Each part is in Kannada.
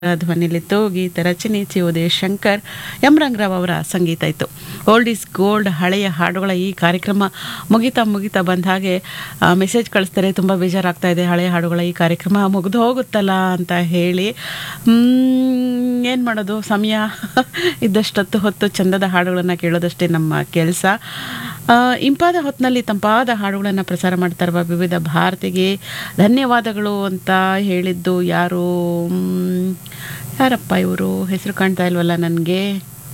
ಧ್ವನಿಲಿತ್ತು ಗೀತ ರಚನೆ ಚಿ ಉದಯ್ ಶಂಕರ್ ಎಂ ರಂಗರಾವ್ ಅವರ ಸಂಗೀತ ಇತ್ತು ಓಲ್ಡ್ ಈಸ್ ಗೋಲ್ಡ್ ಹಳೆಯ ಹಾಡುಗಳ ಈ ಕಾರ್ಯಕ್ರಮ ಮುಗಿತಾ ಮುಗಿತಾ ಬಂದ ಹಾಗೆ ಮೆಸೇಜ್ ಕಳಿಸ್ತಾರೆ ತುಂಬ ಬೇಜಾರಾಗ್ತಾ ಇದೆ ಹಳೆಯ ಹಾಡುಗಳ ಈ ಕಾರ್ಯಕ್ರಮ ಮುಗಿದು ಹೋಗುತ್ತಲ್ಲ ಅಂತ ಹೇಳಿ ಏನು ಮಾಡೋದು ಸಮಯ ಇದ್ದಷ್ಟೊತ್ತು ಹೊತ್ತು ಚಂದದ ಹಾಡುಗಳನ್ನು ಕೇಳೋದಷ್ಟೇ ನಮ್ಮ ಕೆಲಸ ಇಂಪಾದ ಹೊತ್ತಿನಲ್ಲಿ ತಂಪಾದ ಹಾಡುಗಳನ್ನು ಪ್ರಸಾರ ಮಾಡ್ತಾ ಇರುವ ವಿವಿಧ ಭಾರತಿಗೆ ಧನ್ಯವಾದಗಳು ಅಂತ ಹೇಳಿದ್ದು ಯಾರು ಮ್, ಯಾರಪ್ಪ ಇವರು ಹೆಸರು ಕಾಣ್ತಾ ಇಲ್ವಲ್ಲ ನನಗೆ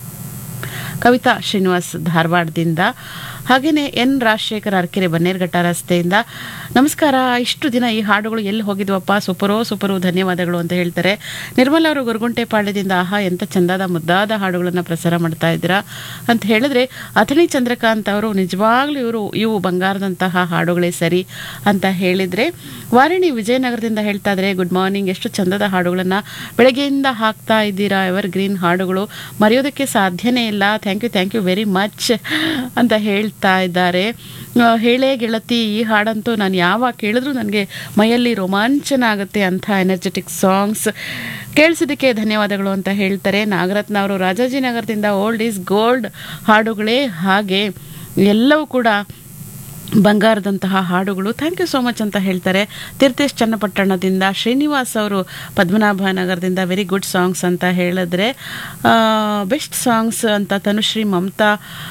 ಕವಿತಾ ಶ್ರೀನಿವಾಸ್ ಧಾರವಾಡದಿಂದ ಹಾಗೆಯೇ ಎನ್ ರಾಜಶೇಖರ್ ಅರ್ಕೆರೆ ಬನ್ನೇರ್ಘಟ್ಟ ರಸ್ತೆಯಿಂದ ನಮಸ್ಕಾರ ಇಷ್ಟು ದಿನ ಈ ಹಾಡುಗಳು ಎಲ್ಲಿ ಹೋಗಿದ್ವಪ್ಪ ಸೂಪರೋ ಸೂಪರು ಧನ್ಯವಾದಗಳು ಅಂತ ಹೇಳ್ತಾರೆ ನಿರ್ಮಲ ಅವರು ಗುರುಗುಂಟೆ ಪಾಳ್ಯದಿಂದ ಆಹಾ ಎಂಥ ಚಂದಾದ ಮುದ್ದಾದ ಹಾಡುಗಳನ್ನು ಪ್ರಸಾರ ಮಾಡ್ತಾ ಇದ್ದೀರಾ ಅಂತ ಹೇಳಿದ್ರೆ ಅಥಣಿ ಚಂದ್ರಕಾಂತ್ ಅವರು ನಿಜವಾಗ್ಲೂ ಇವರು ಇವು ಬಂಗಾರದಂತಹ ಹಾಡುಗಳೇ ಸರಿ ಅಂತ ಹೇಳಿದರೆ ವಾರಿಣಿ ವಿಜಯನಗರದಿಂದ ಹೇಳ್ತಾ ಇದ್ದಾರೆ ಗುಡ್ ಮಾರ್ನಿಂಗ್ ಎಷ್ಟು ಚಂದದ ಹಾಡುಗಳನ್ನು ಬೆಳಗ್ಗೆಯಿಂದ ಹಾಕ್ತಾ ಇದ್ದೀರಾ ಎವರ್ ಗ್ರೀನ್ ಹಾಡುಗಳು ಮರೆಯೋದಕ್ಕೆ ಸಾಧ್ಯನೇ ಇಲ್ಲ thank you thank you very much ಅಂತ ಹೇಳ್ತಾ ಇದ್ದಾರೆ ಆ, ಹೇಳೇ ಗೆಳತಿ ಈ ಹಾಡಂತೂ ನಾನು ಯಾವಾಗ ಕೇಳಿದ್ರು ನನಗೆ ಮೈಯಲ್ಲಿ ರೋಮಾಂಚನ ಆಗುತ್ತೆ ಅಂಥ ಎನರ್ಜೆಟಿಕ್ ಸಾಂಗ್ಸ್ ಕೇಳಿಸಿದ್ದಕ್ಕೆ ಧನ್ಯವಾದಗಳು ಅಂತ ಹೇಳ್ತಾರೆ ನಾಗರತ್ನ ಅವರು ರಾಜಾಜಿನಗರದಿಂದ ಓಲ್ಡ್ ಈಸ್ ಗೋಲ್ಡ್ ಹಾಡುಗಳೇ ಹಾಗೆ ಎಲ್ಲವೂ ಕೂಡ ಬಂಗಾರದಂತಹ ಹಾಡುಗಳು ಥ್ಯಾಂಕ್ ಯು ಸೋ ಮಚ್ ಅಂತ ಹೇಳ್ತಾರೆ ತೀರ್ಥೇಶ್ ಚನ್ನಪಟ್ಟಣದಿಂದ ಶ್ರೀನಿವಾಸ್ ಅವರು ಪದ್ಮನಾಭ ನಗರದಿಂದ ವೆರಿ ಗುಡ್ ಸಾಂಗ್ಸ್ ಅಂತ ಹೇಳಿದ್ರೆ ಬೆಸ್ಟ್ ಸಾಂಗ್ಸ್ ಅಂತ ತನುಶ್ರೀ ಮಮತಾ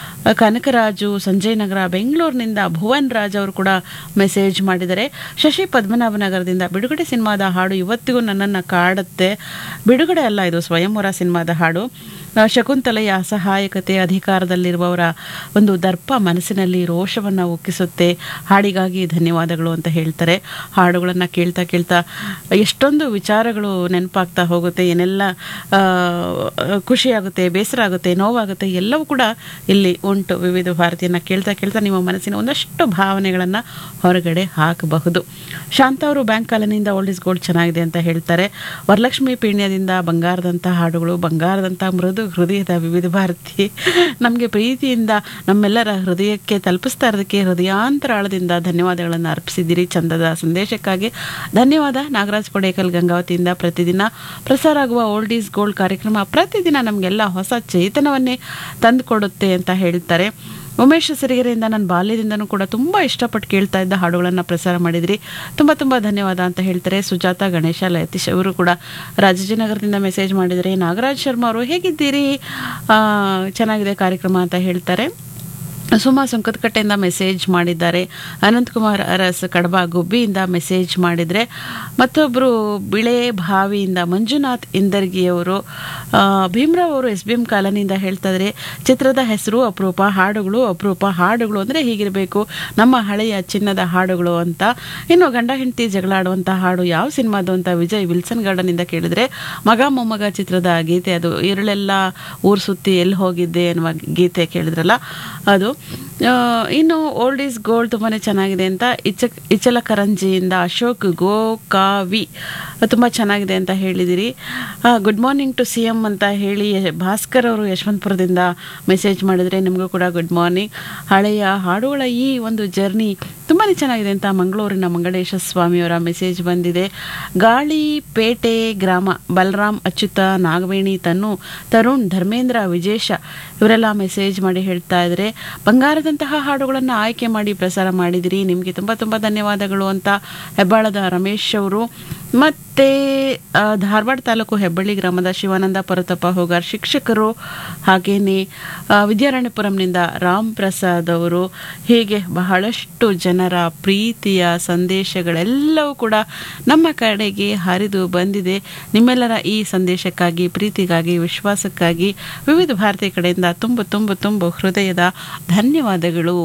ಕನಕರಾಜು ಸಂಜಯ್ ನಗರ ಬೆಂಗಳೂರಿನಿಂದ ಭುವನ್ ರಾಜ್ ಅವರು ಕೂಡ ಮೆಸೇಜ್ ಮಾಡಿದ್ದಾರೆ ಶಶಿ ಪದ್ಮನಾಭ ನಗರದಿಂದ ಬಿಡುಗಡೆ ಸಿನಿಮಾದ ಹಾಡು ಇವತ್ತಿಗೂ ನನ್ನನ್ನು ಕಾಡುತ್ತೆ ಬಿಡುಗಡೆ ಅಲ್ಲ ಇದು ಸ್ವಯಂವರ ಸಿನಿಮಾದ ಹಾಡು ಆ, ಶಕುಂತಲೆಯ ಅಸಹಾಯಕತೆ ಅಧಿಕಾರದಲ್ಲಿರುವವರ ಒಂದು ದರ್ಪ ಮನಸ್ಸಿನಲ್ಲಿ ರೋಷವನ್ನು ಉಕ್ಕಿಸುತ್ತೆ ಹಾಡಿಗಾಗಿ ಧನ್ಯವಾದಗಳು ಅಂತ ಹೇಳ್ತಾರೆ ಹಾಡುಗಳನ್ನು ಕೇಳ್ತಾ ಕೇಳ್ತಾ ಎಷ್ಟೊಂದು ವಿಚಾರಗಳು ನೆನಪಾಗ್ತಾ ಹೋಗುತ್ತೆ ಏನೆಲ್ಲ ಆ, ಖುಷಿಯಾಗುತ್ತೆ ಬೇಸರ ಆಗುತ್ತೆ ನೋವಾಗುತ್ತೆ ಎಲ್ಲವೂ ಕೂಡ ಇಲ್ಲಿ ಉಂಟು ವಿವಿಧ ಭಾರತೀಯನ ಕೇಳ್ತಾ ಕೇಳ್ತಾ ನಿಮ್ಮ ಮನಸ್ಸಿನ ಒಂದಷ್ಟು ಭಾವನೆಗಳನ್ನು ಹೊರಗಡೆ ಹಾಕಬಹುದು ಶಾಂತ ಅವರು ಬ್ಯಾಂಕ್ ಕಾಲನಿಯಿಂದ ಓಲ್ಡ್ ಇಸ್ ಗೋಲ್ಡ್ ಚೆನ್ನಾಗಿದೆ ಅಂತ ಹೇಳ್ತಾರೆ ವರಲಕ್ಷ್ಮಿ ಪೀಣ್ಯದಿಂದ ಬಂಗಾರದಂಥ ಹಾಡುಗಳು ಬಂಗಾರದಂಥ ಮೃದು ಹೃದಯದ ವಿವಿಧ ಭಾರತಿ ನಮಗೆ ಪ್ರೀತಿಯಿಂದ ನಮ್ಮೆಲ್ಲರ ಹೃದಯಕ್ಕೆ ತಲುಪಿಸ್ತಾ ಇರೋದಕ್ಕೆ ಹೃದಯಾಂತರಾಳದಿಂದ ಧನ್ಯವಾದಗಳನ್ನು ಅರ್ಪಿಸಿದ್ದೀರಿ ಚಂದದ ಸಂದೇಶಕ್ಕಾಗಿ ಧನ್ಯವಾದ ನಾಗರಾಜ್ ಕೊಡೇಕಲ್ ಗಂಗಾವತಿಯಿಂದ ಪ್ರತಿದಿನ ಪ್ರಸಾರ ಆಗುವ ಓಲ್ಡ್ ಈಸ್ ಗೋಲ್ಡ್ ಕಾರ್ಯಕ್ರಮ ಪ್ರತಿದಿನ ನಮಗೆಲ್ಲ ಹೊಸ ಚೇತನವನ್ನೇ ತಂದುಕೊಡುತ್ತೆ ಅಂತ ಹೇಳ್ತಾರೆ ಉಮೇಶ್ ಸಿರಿಗೆರೆಯಿಂದ ನಾನು ಬಾಲ್ಯದಿಂದನೂ ಕೂಡ ತುಂಬ ಇಷ್ಟಪಟ್ಟು ಕೇಳ್ತಾ ಇದ್ದ ಹಾಡುಗಳನ್ನು ಪ್ರಸಾರ ಮಾಡಿದ್ರಿ ತುಂಬ ತುಂಬ ಧನ್ಯವಾದ ಅಂತ ಹೇಳ್ತಾರೆ ಸುಜಾತ ಗಣೇಶ ಲಯತೀಶ್ ಅವರು ಕೂಡ ರಾಜಾಜಿನಗರದಿಂದ ಮೆಸೇಜ್ ಮಾಡಿದರೆ ನಾಗರಾಜ್ ಶರ್ಮಾ ಅವರು ಹೇಗಿದ್ದೀರಿ ಆ, ಚೆನ್ನಾಗಿದೆ ಕಾರ್ಯಕ್ರಮ ಅಂತ ಹೇಳ್ತಾರೆ ಸುಮಾ ಸುಂಕದಕಟ್ಟೆಯಿಂದ ಮೆಸೇಜ್ ಮಾಡಿದ್ದಾರೆ ಅನಂತಕುಮಾರ್ ಅರಸ್ ಕಡಬ ಗುಬ್ಬಿಯಿಂದ ಮೆಸೇಜ್ ಮಾಡಿದರೆ ಮತ್ತೊಬ್ಬರು ಬಿಳೆ ಭಾವಿಯಿಂದ ಮಂಜುನಾಥ್ ಇಂದರ್ಗಿಯವರು ಆ, ಭೀಮ್ರಾವ್ ಅವರು ಎಸ್ ಬಿ ಎಂ ಕಾಲನಿಯಿಂದ ಹೇಳ್ತಾ ಇದ್ದಾರೆ ಚಿತ್ರದ ಹೆಸರು ಅಪರೂಪ ಹಾಡುಗಳು ಅಪರೂಪ ಹಾಡುಗಳು ಅಂದರೆ ಹೀಗಿರಬೇಕು ನಮ್ಮ ಹಳೆಯ ಚಿನ್ನದ ಹಾಡುಗಳು ಅಂತ ಇನ್ನು ಗಂಡ ಹೆಂಡತಿ ಜಗಳಾಡುವಂಥ ಹಾಡು ಯಾವ ಸಿನಿಮಾದು ಅಂತ ವಿಜಯ್ ವಿಲ್ಸನ್ ಗಾರ್ಡನಿಂದ ಕೇಳಿದರೆ ಮಗ ಮೊಮ್ಮಗ ಚಿತ್ರದ ಗೀತೆ ಅದು ಇರಳೆಲ್ಲ ಊರು ಸುತ್ತಿ ಎಲ್ಲಿ ಹೋಗಿದ್ದೆ ಅನ್ನುವ ಗೀತೆ ಕೇಳಿದ್ರಲ್ಲ ಅದು ಆ, ಇನ್ನು ಓಲ್ಡ್ ಈಸ್ ಗೋಲ್ಡ್ ತುಂಬಾ ಚೆನ್ನಾಗಿದೆ ಅಂತ ಇಚ ಇಚಲಕರಂಜಿಯಿಂದ ಅಶೋಕ್ ಗೋಕಾವಿ ತುಂಬ ಚೆನ್ನಾಗಿದೆ ಅಂತ ಹೇಳಿದಿರಿ good morning to C M ಅಂತ ಹೇಳಿ ಭಾಸ್ಕರ್ ಅವರು ಯಶವಂತಪುರದಿಂದ ಮೆಸೇಜ್ ಮಾಡಿದರೆ ನಿಮಗೂ ಕೂಡ ಗುಡ್ ಮಾರ್ನಿಂಗ್ ಹಳೆಯ ಹಾಡುಗಳ ಈ ಒಂದು ಜರ್ನಿ ತುಂಬಾ ಚೆನ್ನಾಗಿದೆ ಅಂತ ಮಂಗಳೂರಿನ ಮಂಗಳೇಶ ಸ್ವಾಮಿಯವರ ಮೆಸೇಜ್ ಬಂದಿದೆ ಗಾಳಿ ಪೇಟೆ ಗ್ರಾಮ ಬಲರಾಮ್ ಅಚ್ಯುತ ನಾಗವೇಣಿ ತನ್ನು ತರುಣ್ ಧರ್ಮೇಂದ್ರ ವಿಜೇಶ ಇವರೆಲ್ಲ ಮೆಸೇಜ್ ಮಾಡಿ ಹೇಳ್ತಾ ಇದ್ದಾರೆ ಬಂಗಾರದಂತಹ ಹಾಡುಗಳನ್ನು ಆಯ್ಕೆ ಮಾಡಿ ಪ್ರಸಾರ ಮಾಡಿದಿರಿ ನಿಮಗೆ ತುಂಬ ತುಂಬ ಧನ್ಯವಾದಗಳು ಅಂತ ಹೆಬ್ಬಾಳದ ರಮೇಶ್ ಅವರು ಮತ್ತು ಆ, ಧಾರವಾಡ ತಾಲೂಕು ಹೆಬ್ಬಳ್ಳಿ ಗ್ರಾಮದ ಶಿವಾನಂದ ಪರತಪ್ಪ ಹೋಗಾರ್ ಶಿಕ್ಷಕರು ಹಾಗೇನೆ ಆ, ವಿದ್ಯಾರಣ್ಯಪುರಂನಿಂದ ರಾಮ್ ಪ್ರಸಾದ್ ಅವರು ಹೀಗೆ ಬಹಳಷ್ಟು ಜನರ ಪ್ರೀತಿಯ ಸಂದೇಶಗಳೆಲ್ಲವೂ ಕೂಡ ನಮ್ಮ ಕಡೆಗೆ ಹರಿದು ಬಂದಿದೆ ನಿಮ್ಮೆಲ್ಲರ ಈ ಸಂದೇಶಕ್ಕಾಗಿ ಪ್ರೀತಿಗಾಗಿ ವಿಶ್ವಾಸಕ್ಕಾಗಿ ವಿವಿಧ ಭಾರತೀಯ ಕಡೆಯಿಂದ ತುಂಬು ತುಂಬು ತುಂಬು ಹೃದಯದ ಧನ್ಯವಾದಗಳು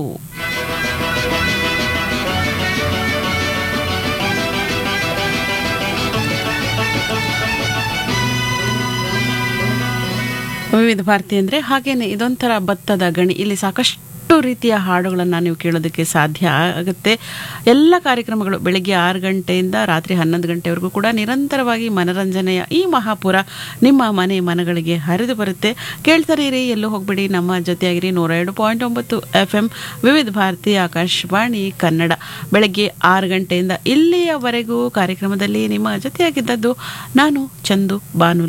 ವಿವಿಧ ಭಾರತಿ ಅಂದರೆ ಹಾಗೇನೆ ಇದೊಂಥರ ಭತ್ತದ ಗಣಿ ಇಲ್ಲಿ ಸಾಕಷ್ಟು ಅಷ್ಟು ರೀತಿಯ ಹಾಡುಗಳನ್ನು ನೀವು ಕೇಳೋದಕ್ಕೆ ಸಾಧ್ಯ ಆಗುತ್ತೆ ಎಲ್ಲ ಕಾರ್ಯಕ್ರಮಗಳು ಬೆಳಗ್ಗೆ ಆರು ಗಂಟೆಯಿಂದ ರಾತ್ರಿ ಹನ್ನೊಂದು ಗಂಟೆವರೆಗೂ ಕೂಡ ನಿರಂತರವಾಗಿ ಮನರಂಜನೆಯ ಈ ಮಹಾಪುರ ನಿಮ್ಮ ಮನೆ ಮನಗಳಿಗೆ ಹರಿದು ಬರುತ್ತೆ ಕೇಳ್ತಾರೆ ಇರಿ ಎಲ್ಲೂ ಹೋಗ್ಬಿಡಿ ನಮ್ಮ ಜೊತೆಯಾಗಿರಿ ನೂರ ಎರಡು ಪಾಯಿಂಟ್ ಒಂಬತ್ತು ಎಫ್ ಎಂ ವಿವಿಧ ಭಾರತಿ ಆಕಾಶವಾಣಿ ಕನ್ನಡ ಬೆಳಗ್ಗೆ ಆರು ಗಂಟೆಯಿಂದ ಇಲ್ಲಿಯವರೆಗೂ ಕಾರ್ಯಕ್ರಮದಲ್ಲಿ ನಿಮ್ಮ ಜೊತೆಯಾಗಿದ್ದದ್ದು ನಾನು ಚಂದು ಬಾನು